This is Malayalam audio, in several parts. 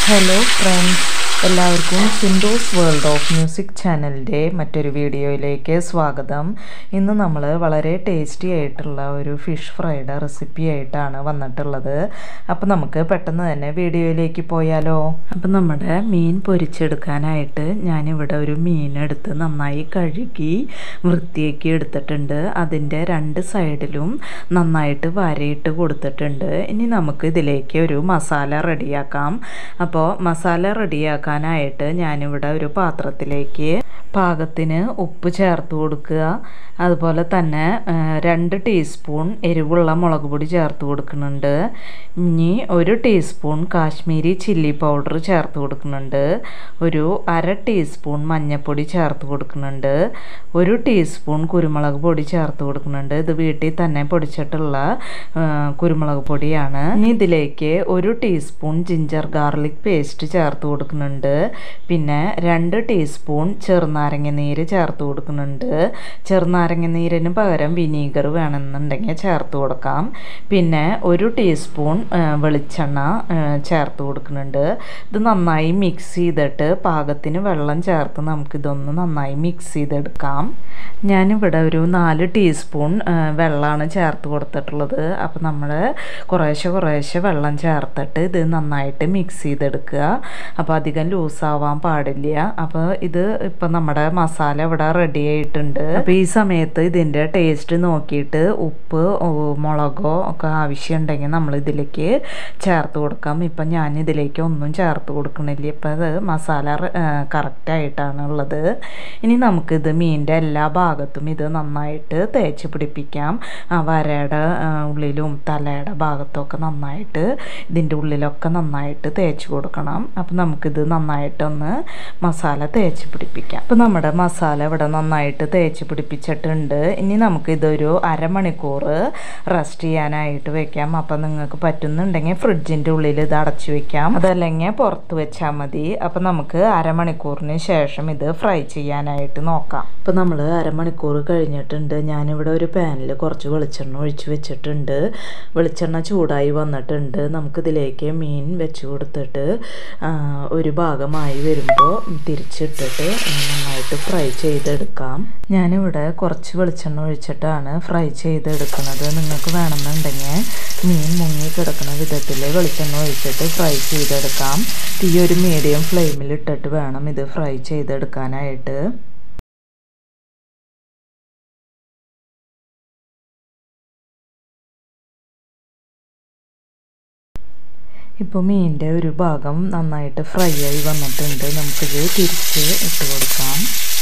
ഹലോ ഫ്രണ്ട്സ് എല്ലാവർക്കും സിൻഡോസ് വേൾഡ് ഓഫ് മ്യൂസിക് ചാനലിൻ്റെ മറ്റൊരു വീഡിയോയിലേക്ക് സ്വാഗതം ഇന്ന് നമ്മൾ വളരെ ടേസ്റ്റി ആയിട്ടുള്ള ഒരു ഫിഷ് ഫ്രൈയുടെ റെസിപ്പി ആയിട്ടാണ് വന്നിട്ടുള്ളത് അപ്പോൾ നമുക്ക് പെട്ടെന്ന് തന്നെ വീഡിയോയിലേക്ക് പോയാലോ അപ്പോൾ നമ്മുടെ മീൻ പൊരിച്ചെടുക്കാനായിട്ട് ഞാനിവിടെ ഒരു മീൻ എടുത്ത് നന്നായി കഴുകി വൃത്തിയാക്കി എടുത്തിട്ടുണ്ട് അതിൻ്റെ രണ്ട് സൈഡിലും നന്നായിട്ട് വരയിട്ട് കൊടുത്തിട്ടുണ്ട് ഇനി നമുക്ക് ഇതിലേക്ക് ഒരു മസാല റെഡിയാക്കാം അപ്പോൾ മസാല റെഡിയാക്കാനായിട്ട് ഞാനിവിടെ ഒരു പാത്രത്തിലേക്ക് പാകത്തിന് ഉപ്പ് ചേർത്ത് കൊടുക്കുക അതുപോലെ തന്നെ ആ, രണ്ട് ടീസ്പൂൺ എരിവുള്ള മുളക് പൊടി ചേർത്ത് കൊടുക്കുന്നുണ്ട് ഇനി ഒരു ടീസ്പൂൺ കാശ്മീരി ചില്ലി പൗഡർ ചേർത്ത് കൊടുക്കുന്നുണ്ട് ഒരു അര ടീസ്പൂൺ മഞ്ഞൾപ്പൊടി ചേർത്ത് കൊടുക്കുന്നുണ്ട് ഒരു ടീസ്പൂൺ കുരുമുളക് പൊടി ചേർത്ത് കൊടുക്കുന്നുണ്ട് ഇത് വീട്ടിൽ തന്നെ പൊടിച്ചിട്ടുള്ള ആ, കുരുമുളക് പൊടിയാണ് ഇനി ഇതിലേക്ക് ഒരു ടീസ്പൂൺ ജിഞ്ചർ ഗാർലിക് പേസ്റ്റ് ചേർത്ത് കൊടുക്കുന്നുണ്ട് പിന്നെ രണ്ട് ടീസ്പൂൺ ചെറുനാരങ്ങ നീര് ചേർത്ത് കൊടുക്കുന്നുണ്ട് ചെറുനാരങ്ങ നീരിന് പകരം വിനീഗർ വേണമെന്നുണ്ടെങ്കിൽ ചേർത്ത് കൊടുക്കാം പിന്നെ ഒരു ടീസ്പൂൺ ആ, വെളിച്ചെണ്ണ ആ, ചേർത്ത് കൊടുക്കുന്നുണ്ട് ഇത് നന്നായി മിക്സ് ചെയ്തിട്ട് പാകത്തിന് വെള്ളം ചേർത്ത് നമുക്കിതൊന്ന് നന്നായി മിക്സ് ചെയ്തെടുക്കാം ഞാനിവിടെ ഒരു നാല് ടീസ്പൂൺ ആ, വെള്ളമാണ് ചേർത്ത് കൊടുത്തിട്ടുള്ളത് അപ്പോൾ നമ്മൾ കുറേശ്ശെ കുറേശ്ശെ വെള്ളം ചേർത്തിട്ട് ഇത് നന്നായിട്ട് മിക്സ് ചെയ്തെടുക്കുക അപ്പോൾ അധികം ലൂസാവാൻ പാടില്ല അപ്പോൾ ഇത് ഇപ്പം നമ്മുടെ മസാല ഇവിടെ റെഡി ആയിട്ടുണ്ട് അപ്പോൾ ഈ സമയത്ത് ഇതിൻ്റെ ടേസ്റ്റ് നോക്കിയിട്ട് ഉപ്പ് ഓ, മുളകോ ഒക്കെ ആവശ്യമുണ്ടെങ്കിൽ നമ്മൾ ഇതിലേക്ക് ചേർത്ത് കൊടുക്കാം ഇപ്പം ഞാൻ ഇതിലേക്ക് ഒന്നും ചേർത്ത് കൊടുക്കണില്ല ഇപ്പം അത് മസാല കറക്റ്റായിട്ടാണ് ഉള്ളത് ഇനി നമുക്കിത് മീനിൻ്റെ എല്ലാ ഭാഗത്തും ഇത് നന്നായിട്ട് തേച്ച് പിടിപ്പിക്കാം ആ വരയുടെ ആ, ഉള്ളിലും തലയുടെ ഭാഗത്തൊക്കെ നന്നായിട്ട് ഇതിൻ്റെ ഉള്ളിലൊക്കെ നന്നായിട്ട് തേച്ച് കൊടുക്കണം അപ്പം നമുക്കിത് നന്നായിട്ടൊന്ന് മസാല തേച്ച് പിടിപ്പിക്കാം അപ്പം നമ്മുടെ മസാല ഇവിടെ നന്നായിട്ട് തേച്ച് പിടിപ്പിച്ചിട്ടുണ്ട് ഇനി നമുക്കിതൊരു അരമണിക്കൂർ റെസ്റ്റ് ചെയ്യാനായിട്ട് വെക്കാം അപ്പം നിങ്ങൾക്ക് പറ്റുന്നുണ്ടെങ്കിൽ ഫ്രിഡ്ജിൻ്റെ ഉള്ളിൽ ഇത് അടച്ചു വെക്കാം അതല്ലെങ്കിൽ പുറത്ത് വെച്ചാൽ മതി അപ്പം നമുക്ക് അരമണിക്കൂറിന് ശേഷം ഇത് ഫ്രൈ ചെയ്യാനായിട്ട് നോക്കാം ഇപ്പം നമ്മൾ അരമണിക്കൂർ കഴിഞ്ഞിട്ടുണ്ട് ഞാനിവിടെ ഒരു പാനിൽ കുറച്ച് വെളിച്ചെണ്ണ ഒഴിച്ച് വെച്ചിട്ടുണ്ട് വെളിച്ചെണ്ണ ചൂടായി വന്നിട്ടുണ്ട് നമുക്കിതിലേക്ക് മീൻ വെച്ച് കൊടുത്തിട്ട് ആ, ഒരു ഭാഗമായി വരുമ്പോൾ തിരിച്ചിട്ടിട്ട് നന്നായിട്ട് ഫ്രൈ ചെയ്തെടുക്കാം ഞാനിവിടെ കുറച്ച് വെളിച്ചെണ്ണ ഒഴിച്ചിട്ടാണ് ഫ്രൈ ചെയ്തെടുക്കുന്നത് നിങ്ങൾക്ക് വേണമെന്നുണ്ടെങ്കിൽ മീൻ മുങ്ങി കിടക്കുന്ന വിധത്തിൽ വെളിച്ചെണ്ണ ഒഴിച്ചിട്ട് ഫ്രൈ ചെയ്തെടുക്കാം തീ ഒരു മീഡിയം ഫ്ലെയിമിൽ ഇട്ടിട്ട് വേണം ഇത് ഫ്രൈ ചെയ്തെടുക്കാനായിട്ട് ഇപ്പോൾ മീനിൻ്റെ ഒരു ഭാഗം നന്നായിട്ട് ഫ്രൈ ആയി വന്നിട്ടുണ്ട് നമുക്കിത് തിരിച്ച് ഇട്ട് കൊടുക്കാം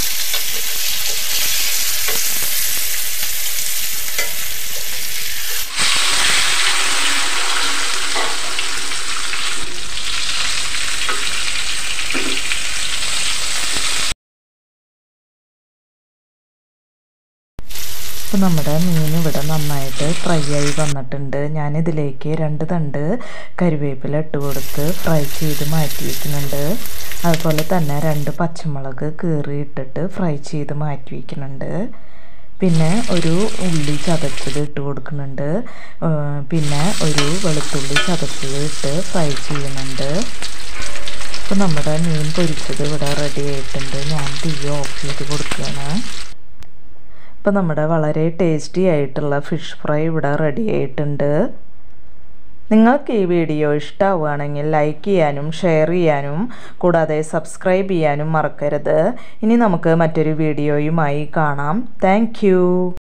അപ്പോൾ നമ്മുടെ മീൻ ഇവിടെ നന്നായിട്ട് ഫ്രൈ ആയി വന്നിട്ടുണ്ട് ഞാനിതിലേക്ക് രണ്ട് തണ്ട് കരിവേപ്പില ഇട്ട് കൊടുത്ത് ഫ്രൈ ചെയ്ത് മാറ്റി വയ്ക്കുന്നുണ്ട് അതുപോലെ തന്നെ രണ്ട് പച്ചമുളക് കീറി ഇട്ടിട്ട് ഫ്രൈ ചെയ്ത് മാറ്റി വയ്ക്കുന്നുണ്ട് പിന്നെ ഒരു ഉള്ളി ചതച്ചത് ഇട്ട് കൊടുക്കുന്നുണ്ട് ആ, പിന്നെ ഒരു വെളുത്തുള്ളി ചതച്ചത് ഇട്ട് ഫ്രൈ ചെയ്യുന്നുണ്ട് അപ്പോൾ നമ്മുടെ മീൻ പൊരിച്ചത് ഇവിടെ റെഡി ആയിട്ടുണ്ട് ഞാൻ തീ ഓഫ് ചെയ്ത് കൊടുക്കുകയാണ് ഇപ്പം നമ്മുടെ വളരെ ടേസ്റ്റി ആയിട്ടുള്ള ഫിഷ് ഫ്രൈ ഇവിടെ റെഡി ആയിട്ടുണ്ട് നിങ്ങൾക്ക് ഈ വീഡിയോ ഇഷ്ടമാവുകയാണെങ്കിൽ ലൈക്ക് ചെയ്യാനും ഷെയർ ചെയ്യാനും കൂടാതെ സബ്സ്ക്രൈബ് ചെയ്യാനും മറക്കരുത് ഇനി നമുക്ക് മറ്റൊരു വീഡിയോയുമായി കാണാം താങ്ക്